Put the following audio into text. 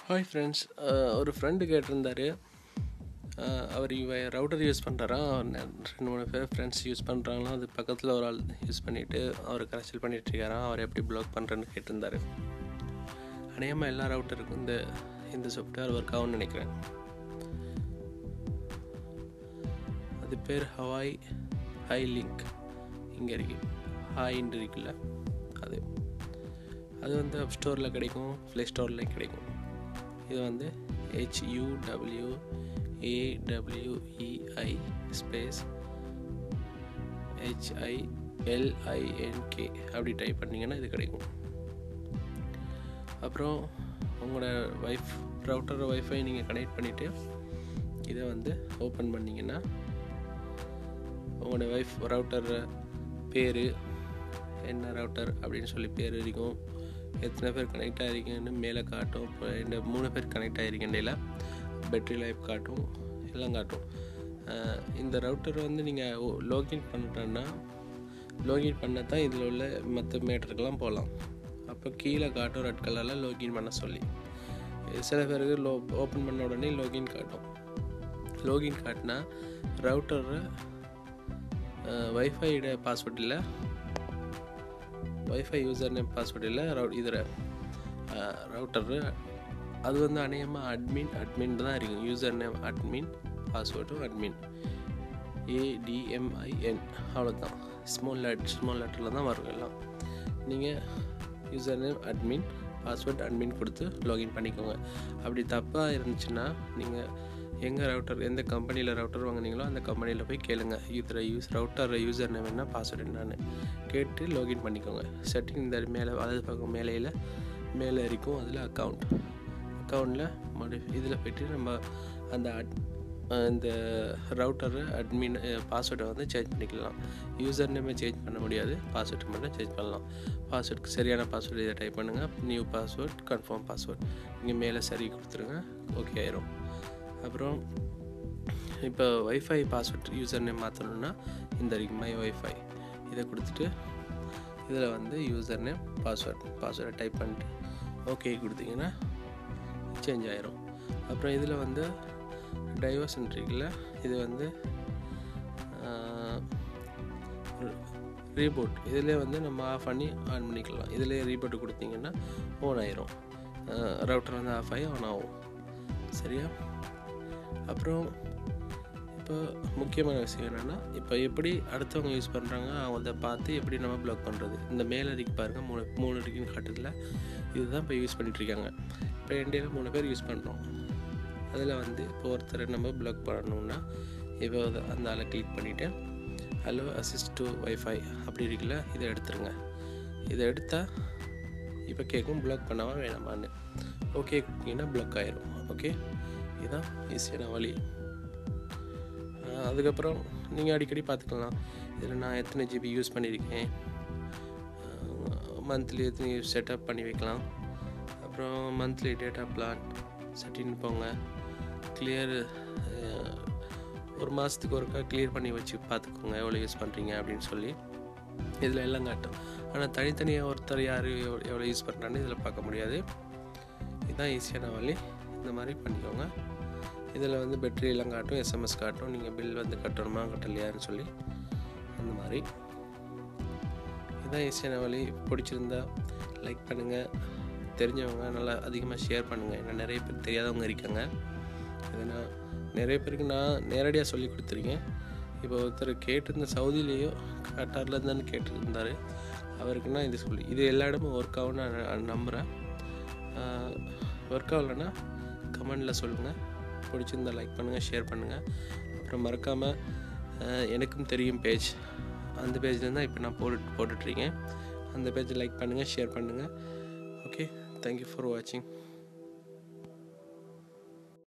hi friends ஒரு friend கேட்டிருந்தாரு அஹ், அவர் இவ ரவுட்டர் யூஸ் பண்ணுறாரா ரெண்டு மூணு பேர் ஃப்ரெண்ட்ஸ் யூஸ் பண்ணுறாங்களா அது பக்கத்தில் ஒரு ஆள் யூஸ் பண்ணிவிட்டு அவர் கரைச்சல் பண்ணிட்டு இருக்காராம் அவர் எப்படி ப்ளாக் பண்ணுறேன்னு கேட்டிருந்தாரு அநேகமாக எல்லா ரவுட்டருக்கும் இந்த இந்த சாஃப்ட்வேர் ஒர்க் ஆகும்னு நினைக்கிறேன் அது பேர் ஹவாய் ஹை லிங்க் இங்கே இருக்கு ஹாயின்னு இருக்குல்ல அது அது வந்து அப் ஸ்டோரில் கிடைக்கும் ப்ளே ஸ்டோர்லேயும் கிடைக்கும் இது வந்து ஹெச்யூடபிள்யூ ஏடபிள்யூஇஐ ஸ்பேஸ் ஹெச்ஐஎல்ஐஎன்கே அப்படி டைப் பண்ணிங்கன்னா இது கிடைக்கும் அப்புறம் உங்களோட வைஃப் ரவுட்டர் வைஃபை நீங்கள் கனெக்ட் பண்ணிவிட்டு இதை வந்து ஓப்பன் பண்ணிங்கன்னா உங்களோட வைஃப் ரவுட்டர் பேர் என்ன ரவுட்டர் அப்படின்னு சொல்லி பேர் இருக்கும் எத்தனை பேர் கனெக்ட் ஆகிருக்கீங்கன்னு மேலே காட்டும் இப்போ இந்த மூணு பேர் கனெக்ட் ஆகிருக்கேன்டையில் பேட்ரி லைஃப் காட்டும் எல்லாம் காட்டும் அஹ் இந்த ரவுட்டர் வந்து நீங்கள் லாகின் பண்ணிட்டோன்னா லாகின் பண்ண தான் இதில் உள்ள மற்ற மேட்டருக்கெல்லாம் போகலாம் அப்போ கீழே காட்டும் ரெட் கலரில் லாகின் பண்ண சொல்லி சில பேருக்கு லோ ஓப்பன் பண்ண உடனே லாகின் காட்டும் லாகின் காட்டினா ரவுட்டர் வைஃபையோட பாஸ்வேர்ட் இல்லை வைஃபை யூசர் நேம் பாஸ்வேர்ட் இல்லை ரவு இதில் ரவுட்டரு அது வந்து அநேகமாக அட்மின் அட்மின் தான் இருக்கும் யூசர் நேம் அட்மின் பாஸ்வேர்டும் அட்மின் ஏடிஎம்ஐஎன் அவ்வளோதான் ஸ்மால் லெட் ஸ்மால் லெட்டரில் தான் வரும் எல்லாம் நீங்கள் user name admin password admin கொடுத்து லாகின் பண்ணிக்கோங்க அப்படி தப்பாக இருந்துச்சுன்னா நீங்கள் எங்கள் ரவுட்டர் எந்த கம்பெனியில் ரவுட்டர் வாங்குனீங்களோ அந்த கம்பெனியில் போய் கேளுங்க இதில் யூஸ் ரவுட்டர் யூசர் நேம் என்ன பாஸ்வேர்டு என்னன்னு கேட்டு லாகின் பண்ணிக்கோங்க செட்டிங் இந்த மேலே வலது பக்கம் மேலையில் மேலே இருக்கும் அதில் அக்கௌண்ட் அக்கௌண்ட்டில் மடி இதில் போய்ட்டு நம்ம அந்த அட் இந்த ரவுட்டர் அட்மின் பாஸ்வேர்டை வந்து சேஞ்ச் பண்ணிக்கலாம் யூசர் நேமே சேஞ்ச் பண்ண முடியாது பாஸ்வேர்டு மட்டும் சேஞ்ச் பண்ணலாம் பாஸ்வேர்டுக்கு சரியான பாஸ்வேர்டு இதை டைப் பண்ணுங்கள் நியூ பாஸ்வேர்ட் கன்ஃபார்ம் பாஸ்வேர்ட் இங்கே மேலே சரி கொடுத்துருங்க ஓகே ஆயிரும் அப்புறம் இப்போ வைஃபை பாஸ்வேர்ட் யூசர் நேம் மாற்றணுன்னா இந்த இருக்கு மை வைஃபை இதை கொடுத்துட்டு இதில் வந்து யூசர் நேம் பாஸ்வேர்ட் பாஸ்வேர்டை டைப் பண்ணிட்டு ஓகே கொடுத்தீங்கன்னா சேஞ்ச் ஆயிரும் அப்புறம் இதில் வந்து டைவர்ஷன் இருக்குல்ல இது வந்து ரீபோட் இதிலே வந்து நம்ம ஆஃப் பண்ணி ஆன் பண்ணிக்கலாம் இதிலே ரீபோட் கொடுத்தீங்கன்னா ஓன் ஆயிரும் ரவுட்டர் வந்து ஆஃப் ஆகி ஆன் ஆகும் சரியா அப்புறம் இப்போ முக்கியமான விஷயம் என்னென்னா இப்போ எப்படி அடுத்தவங்க யூஸ் பண்ணுறாங்க அவங்கள பார்த்து எப்படி நம்ம ப்ளாக் பண்ணுறது இந்த மேலே இருக்கு பாருங்கள் மூணு மூணு இருக்குன்னு காட்டுதில் இதுதான் இப்போ யூஸ் பண்ணிகிட்ருக்காங்க இப்போ இந்தியாவில் மூணு பேர் யூஸ் பண்ணுறோம் அதில் வந்து இப்போ ஒருத்தரை நம்ம ப்ளாக் பண்ணணும்னா இப்போ அது- அந்த ஆளை கிளிக் பண்ணிவிட்டு ஹலோ அசிஸ்ட் டு வைஃபை அப்படி இருக்குல்ல இதை எடுத்துருங்க இதை எடுத்தால் இப்போ கேட்கும் ப்ளாக் பண்ணாமல் வேணாமான்னு ஓகே கொடுத்தீங்கன்னா ப்ளாக் ஆயிரும் ஓகே இதுதான் ஈஸியான வழி ஆஹ் அதுக்கப்புறம் நீங்கள் அடிக்கடி பார்த்துக்கலாம் இதில் நான் எத்தனை ஜிபி யூஸ் பண்ணியிருக்கேன் மந்த்லி எத்தனை செட்டப் பண்ணி வைக்கலாம் அப்புறம் மந்த்லி டேட்டா பிளான் செட்டின்னு போங்க கிளியர் ஒரு மாதத்துக்கு ஒருக்கா கிளியர் பண்ணி வச்சு பார்த்துக்கோங்க எவ்வளோ யூஸ் பண்ணுறீங்க அப்படின்னு சொல்லி இதில் எல்லாம் காட்டும் ஆனால் தனித்தனியாக ஒருத்தர் யார் எவ்வளோ எவ்வளோ யூஸ் பண்ணுறான்னு இதில் பார்க்க முடியாது இதுதான் ஈஸியான வழி இந்த மாதிரி பண்ணிக்கோங்க இதில் வந்து பேட்டரி எல்லாம் காட்டும் எஸ்எம்எஸ் காட்டும் நீங்கள் பில் வந்து கட்டணுமா கட்டலையான்னு சொல்லி அந்த மாதிரி இதுதான் ஈஸியான வழி பிடிச்சிருந்தா லைக் பண்ணுங்கள் தெரிஞ்சவங்க நல்லா அதிகமாக ஷேர் பண்ணுங்கள் ஏன்னா நிறைய பேர் தெரியாதவங்க இருக்காங்க இதை நான் நிறைய பேருக்கு நான் நேரடியாக சொல்லி கொடுத்துருக்கேன் இப்போ ஒருத்தர் கேட்டிருந்த சவுதிலேயோ கட்டாரில் இருந்தான்னு கேட்டிருந்தாரு அவருக்குன்னா இது சொல்லி இது எல்லா இடமும் ஒர்க் ஆகும்னு நான் நம்புகிறேன் ஒர்க் ஆகலைன்னா கமெண்டில் சொல்லுங்கள் பிடிச்சிருந்தா லைக் பண்ணுங்கள் ஷேர் பண்ணுங்கள் அப்புறம் மறக்காமல் எனக்கும் தெரியும் பேஜ் அந்த பேஜில் தான் இப்போ நான் போட்டு போட்டுட்ருக்கேன் அந்த பேஜை லைக் பண்ணுங்கள் ஷேர் பண்ணுங்கள் ஓகே தேங்க்யூ ஃபார் வாட்சிங்